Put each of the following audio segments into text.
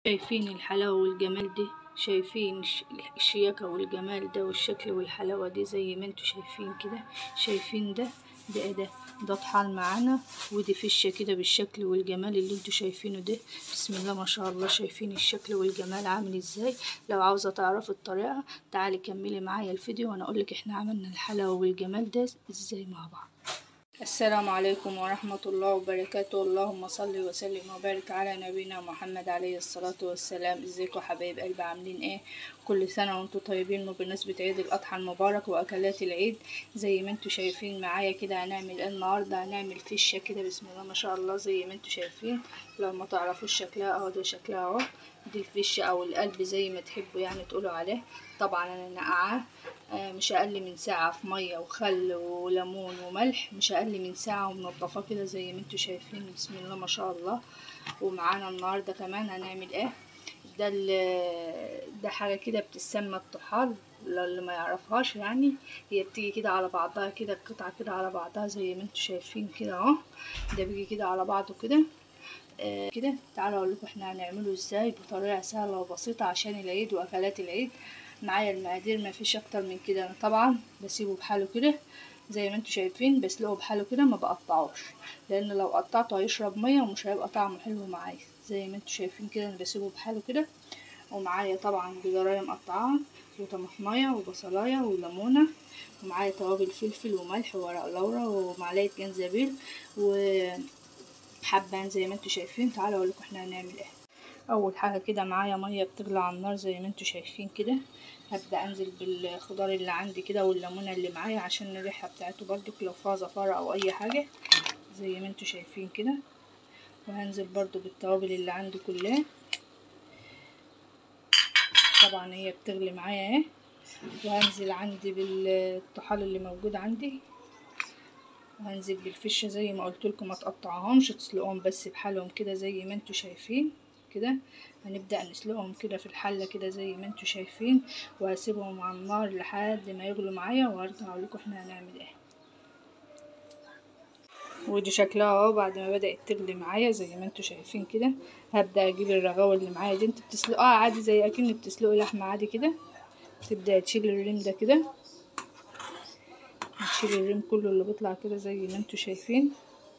شايفين الحلاوة والجمال دي شايفين الش- الشياكة والجمال ده والشكل والحلاوة دي زي ما انتوا شايفين كده شايفين ده ده ايه ده ده طحال معانا ودي فشة كده بالشكل والجمال اللي انتوا شايفينه ده بسم الله ما شاء الله شايفين الشكل والجمال عامل ازاي لو عاوزة تعرفي الطريقة تعالي كملي معايا الفيديو وانا اقولك احنا عملنا الحلاوة والجمال ده ازاي مع بعض السلام عليكم ورحمة الله وبركاته اللهم صل وسلم وبارك على نبينا محمد عليه الصلاة والسلام ازيكم حبايب قلبي عاملين ايه كل سنة وانتم طيبين وبمناسبة عيد الأضحى المبارك وأكلات العيد زي ما انتم شايفين معايا كده هنعمل ايه النهاردة هنعمل فشة كده بسم الله ما شاء الله زي ما انتم شايفين لو ما تعرفوش شكلها اهو ده شكلها اهو دي الفشة او القلب زي ما تحبوا يعني تقولوا عليه طبعا انا نقعاه آه، مش اقل من ساعة في مية وخل وليمون وملح مش اقل من ساعة ومنضفاه كده زي ما انتوا شايفين بسم الله ما شاء الله ومعانا النهاردة كمان هنعمل ايه ده ال- ده حاجة كده بتسمى الطحال اللي ما يعرفهاش يعني هي بتيجي كده على بعضها كده القطعة كده على بعضها زي ما انتوا شايفين كده اهو ده بيجي كده على بعضه كده آه، كده تعالوا اقول لكم احنا هنعمله ازاي بطريقه سهله وبسيطه عشان العيد واكلات العيد معايا المقادير ما فيش اكتر من كده انا طبعا بسيبه بحاله كده زي ما انتوا شايفين بسلقه بحاله كده ما بقطعوش لان لو قطعته هيشرب ميه ومش هيبقى طعمه حلو معايا زي ما انتوا شايفين كده انا بسيبه بحاله كده ومعايا طبعا جزرايه مقطعه وطماطمايه وبصلايه وليمونه ومعايا توابل فلفل وملح وورق لورا ومعلقه جنزبيل و حبان زي ما انتوا شايفين تعالوا اقول لكم احنا هنعمل ايه اول حاجه كده معايا ميه بتغلي على النار زي ما انتوا شايفين كده هبدا انزل بالخضار اللي عندي كده والليمونه اللي معايا عشان الريحه بتاعته برضو لو فيها زفاره او اي حاجه زي ما انتوا شايفين كده وهنزل برضو بالتوابل اللي عندي كلها طبعا هي بتغلي معايا اهي وهنزل عندي بالطحال اللي موجود عندي وهنزل بالفشه زي ما قلت لكم ما تقطعهمش تسلقهم بس بحالهم كده زي ما انتوا شايفين كده هنبدا نسلقهم كده في الحله كده زي ما انتوا شايفين وهسيبهم على النار لحد ما يغلوا معايا وهرجع اقول لكم احنا هنعمل ايه ودي شكلها اهو بعد ما بدات تغلي معايا زي ما انتوا شايفين كده هبدا اجيب الرغاوه اللي معايا دي انتوا بتسلقوها عادي زي اكنك بتسلقي لحمه عادي كده تبدا تشيل الريم ده كده نشيل الريم كله اللي بيطلع كده زي ما انتوا شايفين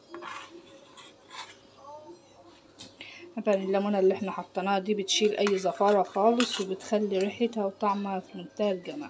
طبعا الليمونه اللي احنا حطيناها دي بتشيل اي زفاره خالص وبتخلي ريحتها وطعمها في منتهى الجمال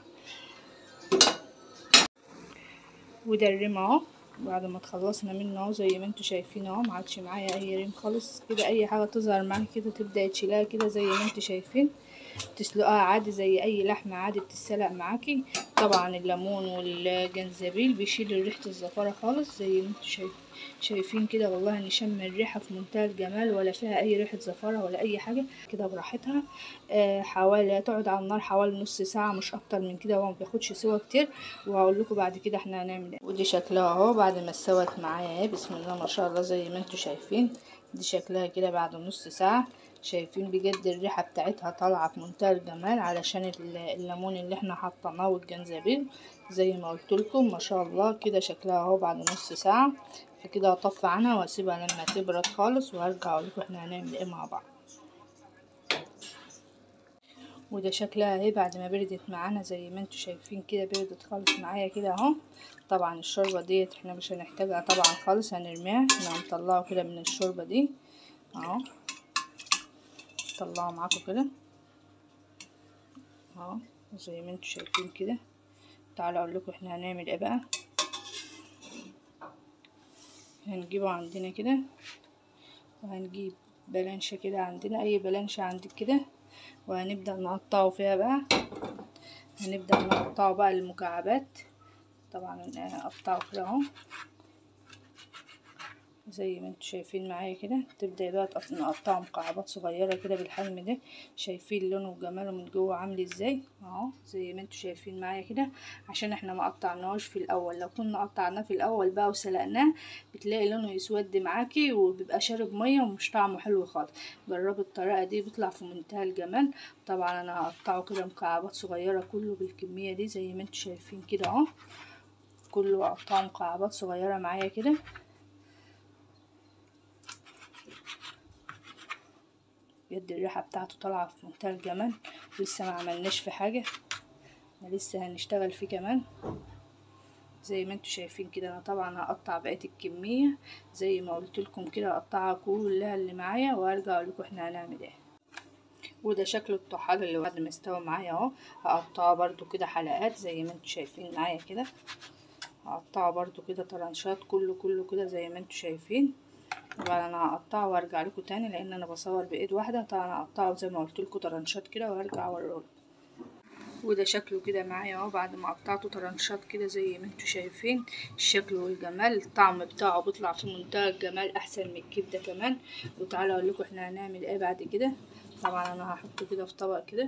وده الريم اهو بعد ما تخلصنا منه اهو زي ما انتوا شايفين اهو ما عادش معايا اي ريم خالص كده اي حاجه تظهر معاكي كده تبداي تشيلها كده زي ما انتوا شايفين تسلقها عادي زي اي لحمه عادي بتتسلق معاكي طبعا الليمون والجنزبيل بيشيل ريحه الزفاره خالص زي ما انتوا شايفين شايفين كده والله ان شم الريحه في منتهى الجمال ولا فيها اي ريحه زفاره ولا اي حاجه كده براحتها آه حوالي تقعد على النار حوالي نص ساعه مش اكتر من كده وما بياخدش سوا كتير وهقول لكم بعد كده احنا هنعمل ايه ودي شكلها اهو بعد ما استوت معايا اهي بسم الله ما شاء الله زي ما انتوا شايفين دي شكلها كده بعد نص ساعه شايفين بجد الريحة بتاعتها طالعة في منتهى الجمال علشان ال- الليمون اللي احنا حطيناه والجنزبيل زي ما قلت لكم ما شاء الله كده شكلها اهو بعد نص ساعة فكده هطفي عنها واسيبها لما تبرد خالص وهرجع اقول لكم احنا هنعمل ايه مع بعض وده شكلها اهي بعد ما بردت معانا زي ما انتوا شايفين كده بردت خالص معايا كده اهو طبعا الشوربة ديت احنا مش هنحتاجها طبعا خالص هنرميها احنا هنطلعه كده من الشوربة دي اهو طلعه معاكم كده اهو زي ما انتوا شايفين كده تعالوا اقول لكم احنا هنعمل ايه بقى هنجيبه عندنا كده وهنجيب بلانشة كده عندنا اي بلانشة عندك كده وهنبدأ نقطعه فيها بقى هنبدأ نقطعه بقى المكعبات طبعا نقطعه كده اهو زي ما انتوا شايفين معايا كده تبدأ بقى تقط- نقطعه مكعبات صغيرة كده بالحجم ده شايفين لونه وجماله من جوه عامل ازاي اهو زي ما انتوا شايفين معايا كده عشان احنا ما قطعناهوش في الاول لو كنا قطعناه في الاول بقى وسلقناه بتلاقي لونه يسود معاكي وبيبقى شارب ميه ومش طعمه حلو خالص جربوا الطريقه دي بيطلع في منتهى الجمال طبعا انا هقطعه كده مكعبات صغيره كله بالكميه دي زي ما انتوا شايفين كده اهو كله هقطعه مكعبات صغيره معايا كده بجد الريحة بتاعته طالعة في منتهى الجمال ولسه ما عملناش في حاجة احنا لسه هنشتغل فيه كمان زي ما انتوا شايفين كده انا طبعا هقطع بقية الكمية زي ما قلت لكم كده اقطعها كلها اللي معايا وارجع اقول لكم احنا هنعمل ايه وده شكل الطحال اللي بعد ما استوى معايا اهو هقطعه برضو كده حلقات زي ما انتوا شايفين معايا كده هقطعه برضو كده طرنشات كله كله كده زي ما انتوا شايفين طبعا انا هقطعه وارجع لكم تاني لان انا بصور بايد واحده طبعا هقطعه زي ما قلت لكم طرنشات كده وارجع اوريه وده شكله كده معايا اهو بعد ما قطعته طرنشات كده زي ما انتوا شايفين الشكل والجمال الطعم بتاعه بيطلع في منتهى الجمال احسن من الكبده كمان وتعالوا اقول لكم احنا هنعمل ايه بعد كده طبعا انا هحطه كده في طبق كده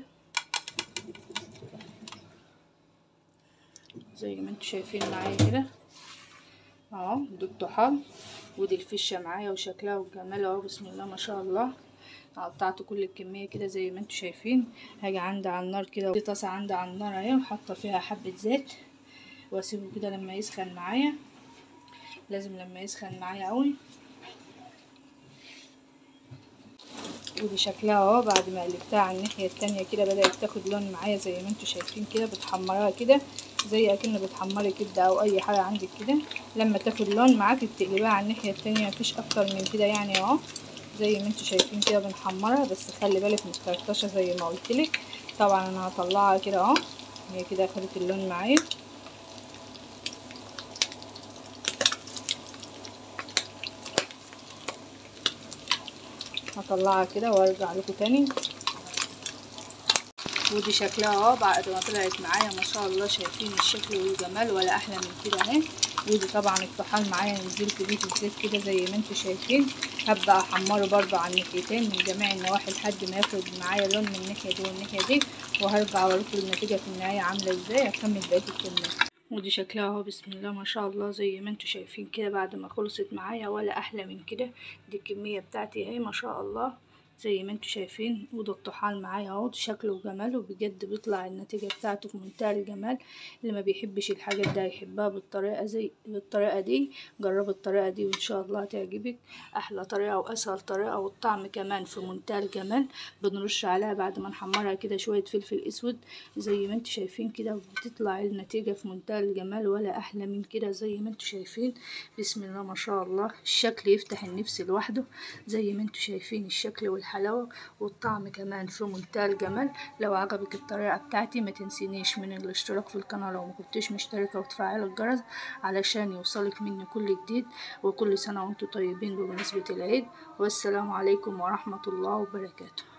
زي ما انتوا شايفين معايا كده اهو دي الطحال ودي الفشه معايا وشكلها وجمالها اهو بسم الله ما شاء الله قطعت كل الكميه كده زي ما انتوا شايفين هاجي عندي على النار كده دي طاسه عندي على النار اهي وحاطه فيها حبه زيت واسيبه كده لما يسخن معايا لازم لما يسخن معايا قوي ودي شكلها اهو بعد ما قلبتها على الناحيه التانية كده بدات تاخد لون معايا زي ما انتوا شايفين كده بتحمرها كده زي اكن بتحمري كبده او اي حاجه عندك كده لما تاخد لون معاكي بتقلبيها على الناحيه التانية مفيش اكتر من كده يعني اهو زي ما انتوا شايفين كده بنحمرها بس خلي بالك متكرطشه زي ما قلتلك طبعا انا هطلعها كده اهو هي كده خدت اللون معايا هطلعها كده وارجع لكم تاني ودي شكلها اهو بعد ما طلعت معايا ما شاء الله شايفين الشكل والجمال ولا احلى من كده اهي ودي طبعا الطحال معايا نزلت بيه في الزيت كده زي ما انتوا شايفين هبدا احمره برضو على الناحيتين من جميع النواحي لحد ما ياخد معايا لون من الناحيه دي والناحيه دي وهرجع اوريكم النتيجه في النهايه عامله ازاي اكمل بقيه الكميه ودي شكلها اهو بسم الله ما شاء الله زي ما انتوا شايفين كده بعد ما خلصت معايا ولا احلى من كده دي الكميه بتاعتي اهي ما شاء الله زي ما انتوا شايفين وده الطحال معايا اهو شكله وجماله بجد بيطلع النتيجه بتاعته في منتهى الجمال اللي ما بيحبش الحاجات ده يحبها بالطريقه زي بالطريقه دي جرب الطريقه دي وان شاء الله هتعجبك احلى طريقه واسهل طريقه والطعم كمان في منتهى الجمال بنرش عليها بعد ما نحمرها كده شويه فلفل اسود زي ما انتوا شايفين كده بتطلع النتيجه في منتهى الجمال ولا احلى من كده زي ما انتوا شايفين بسم الله ما شاء الله الشكل يفتح النفس لوحده زي ما انتوا شايفين الشكل والحلاوة والطعم كمان في منتهى الجمال لو عجبك الطريقة بتاعتي ما تنسينيش من الاشتراك في القناة لو ما كنتش مشتركة وتفعل الجرس علشان يوصلك مني كل جديد وكل سنة وانتم طيبين بمناسبة العيد والسلام عليكم ورحمة الله وبركاته